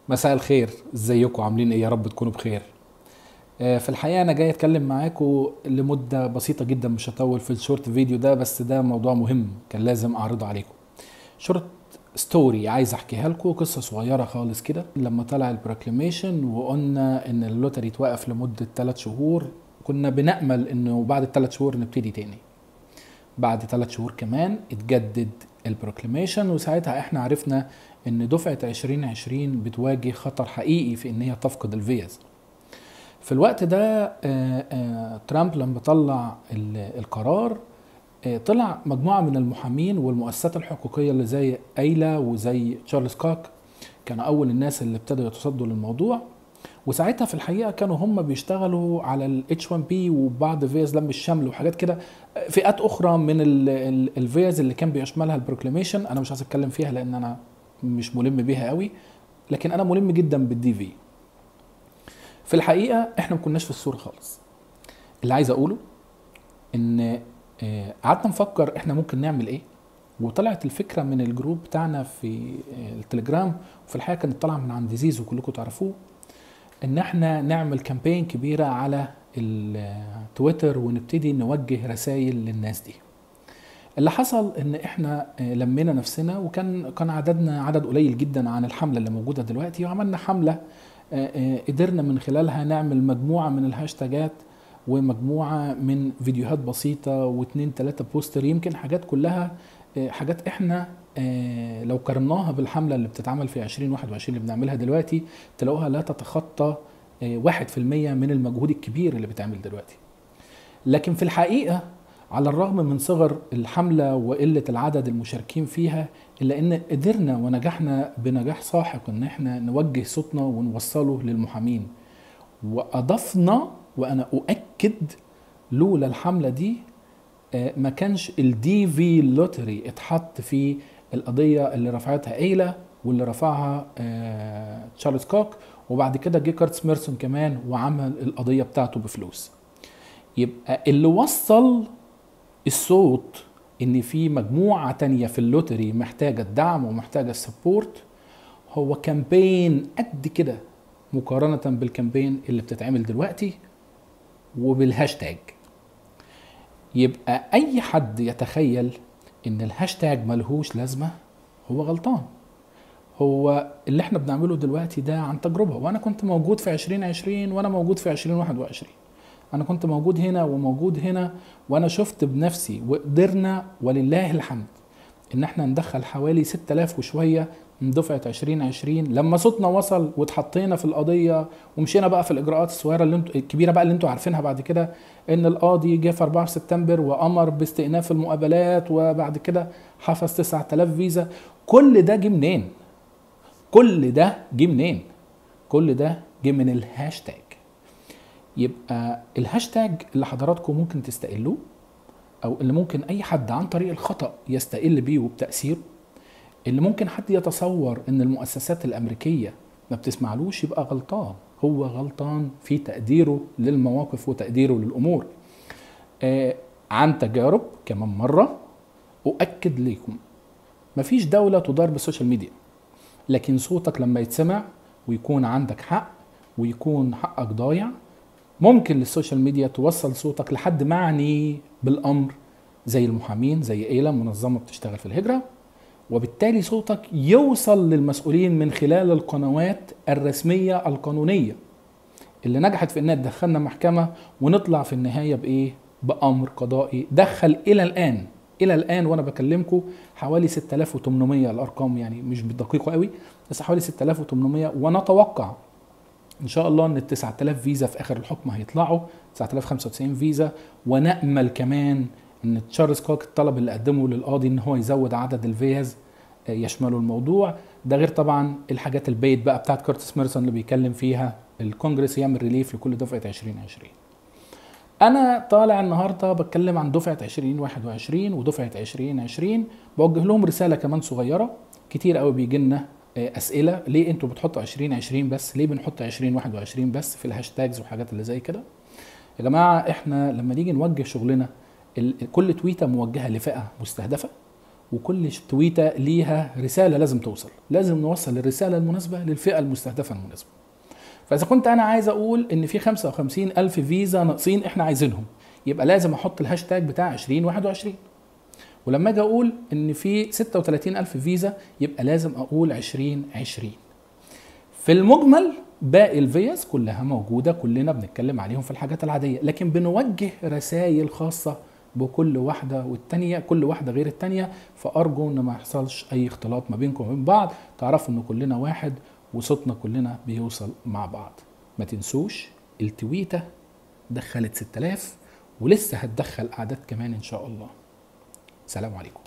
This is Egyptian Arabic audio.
مساء الخير ازيكم عاملين ايه يا رب تكونوا بخير آه، في الحقيقه انا جاي اتكلم معاكم لمده بسيطه جدا مش هطول في الشورت فيديو ده بس ده موضوع مهم كان لازم اعرضه عليكم شورت ستوري عايز احكيها لكم قصه صغيره خالص كده لما طلع البروكليميشن وقلنا ان اللوتري توقف لمده 3 شهور كنا بنامل انه بعد الثلاث شهور نبتدي تاني بعد ثلاث شهور كمان اتجدد البروكليميشن وساعتها احنا عرفنا ان دفعه 2020 بتواجه خطر حقيقي في ان هي تفقد الفيز في الوقت ده آه، آه، ترامب لما طلع ال- القرار آه، طلع مجموعه من المحامين والمؤسسات الحقوقيه اللي زي ايلا وزي تشارلز كوك كانوا اول الناس اللي ابتدوا يتصدوا للموضوع وساعتها في الحقيقه كانوا هم بيشتغلوا على الاتش 1 بي وبعض فيز لم الشمل وحاجات كده فئات اخرى من الفيز اللي كان بيشملها البروكليميشن انا مش عايز اتكلم فيها لان انا مش ملم بيها قوي لكن انا ملم جدا بالدي في في الحقيقه احنا ما كناش في الصوره خالص اللي عايز اقوله ان آه، قعدنا نفكر احنا ممكن نعمل ايه وطلعت الفكره من الجروب بتاعنا في آه، التليجرام وفي الحقيقه كانت طالعه من عند زيزو كلكم تعرفوه ان احنا نعمل كامبين كبيره على التويتر ونبتدي نوجه رسائل للناس دي اللي حصل ان احنا آه، لمينا نفسنا وكان كان عددنا عدد قليل جدا عن الحمله اللي موجوده دلوقتي وعملنا حمله آه، آه، قدرنا من خلالها نعمل مجموعه من الهاشتاجات ومجموعه من فيديوهات بسيطه واثنين ثلاثه بوستر يمكن حاجات كلها آه، حاجات احنا آه، لو قارناها بالحمله اللي بتتعمل في 2021 اللي بنعملها دلوقتي تلاقوها لا تتخطى آه، 1% من المجهود الكبير اللي بيتعمل دلوقتي لكن في الحقيقه على الرغم من صغر الحملة وقلة العدد المشاركين فيها إلا إن قدرنا ونجحنا بنجاح ساحق إن إحنا نوجه صوتنا ونوصله للمحامين وأضفنا وأنا أؤكد لولا الحملة دي آه، ما كانش الدي في لوتري اتحط في القضية اللي رفعتها ايلا واللي رفعها آه، تشارلز كوك وبعد كده جه كارت ميرسون كمان وعمل القضية بتاعته بفلوس يبقى اللي وصل الصوت ان في مجموعة تانية في اللوتري محتاجة الدعم ومحتاجة السبورت هو كامبين قد كده مقارنة بالكامبين اللي بتتعمل دلوقتي وبالهاشتاج يبقى اي حد يتخيل ان الهاشتاج ملهوش لازمة هو غلطان هو اللي احنا بنعمله دلوقتي ده عن تجربة وانا كنت موجود في 2020 وانا موجود في 2021 انا كنت موجود هنا وموجود هنا وانا شفت بنفسي وقدرنا ولله الحمد ان احنا ندخل حوالي 6000 وشويه من دفعه 2020 لما صوتنا وصل واتحطينا في القضيه ومشينا بقى في الاجراءات الصغيره اللي انتوا الكبيره بقى اللي انتوا عارفينها بعد كده ان القاضي جه في 4 سبتمبر وامر باستئناف المقابلات وبعد كده حفظ 9000 فيزا كل ده جه منين؟ كل ده جه منين؟ كل ده جه من الهاشتاج يبقى الهاشتاج اللي حضراتكم ممكن تستقلوه او اللي ممكن اي حد عن طريق الخطا يستقل بيه وبتاثيره اللي ممكن حد يتصور ان المؤسسات الامريكيه ما بتسمعلوش يبقى غلطان هو غلطان في تقديره للمواقف وتقديره للامور آه عن تجارب كمان مره اؤكد لكم مفيش دوله تدار بالسوشيال ميديا لكن صوتك لما يتسمع ويكون عندك حق ويكون حقك ضايع ممكن للسوشيال ميديا توصل صوتك لحد معني بالامر زي المحامين زي ايلا منظمه بتشتغل في الهجره وبالتالي صوتك يوصل للمسؤولين من خلال القنوات الرسميه القانونيه اللي نجحت في انها تدخلنا محكمه ونطلع في النهايه بايه؟ بامر قضائي دخل الى الان الى الان وانا بكلمكم حوالي 6800 الارقام يعني مش بالدقيقه قوي بس حوالي 6800 ونتوقع ان شاء الله ان ال 9000 فيزا في اخر الحكم هيطلعوا 9095 فيزا ونامل كمان ان تشارلز كوك الطلب اللي قدمه للقاضي ان هو يزود عدد الفيز آه، يشملوا الموضوع ده غير طبعا الحاجات البيت بقى بتاعت كورتس ميرسون اللي بيتكلم فيها الكونجرس يعمل ريليف لكل دفعه 2020 انا طالع النهارده بتكلم عن دفعه 2021 ودفعه 2020 بوجه لهم رساله كمان صغيره كتير قوي بيجي لنا آه، اسئله ليه انتوا بتحطوا 2020 بس ليه بنحط 2021 بس في الهاشتاجز وحاجات اللي زي كده يا جماعه احنا لما نيجي نوجه شغلنا ال- كل تويته موجهه لفئه مستهدفه وكل تويته ليها رساله لازم توصل لازم نوصل الرساله المناسبه للفئه المستهدفه المناسبه فاذا كنت انا عايز اقول ان في 55 الف فيزا ناقصين احنا عايزينهم يبقى لازم احط الهاشتاج بتاع 2021 ولما اجي اقول ان في 36 الف فيزا يبقى لازم اقول 2020 في المجمل باقي الفيز كلها موجوده كلنا بنتكلم عليهم في الحاجات العاديه لكن بنوجه رسائل خاصه بكل واحده والتانيه كل واحده غير التانيه فارجو ان ما يحصلش اي اختلاط ما بينكم وبين بعض تعرفوا ان كلنا واحد وصوتنا كلنا بيوصل مع بعض ما تنسوش التويته دخلت 6000 ولسه هتدخل اعداد كمان ان شاء الله سلام عليكم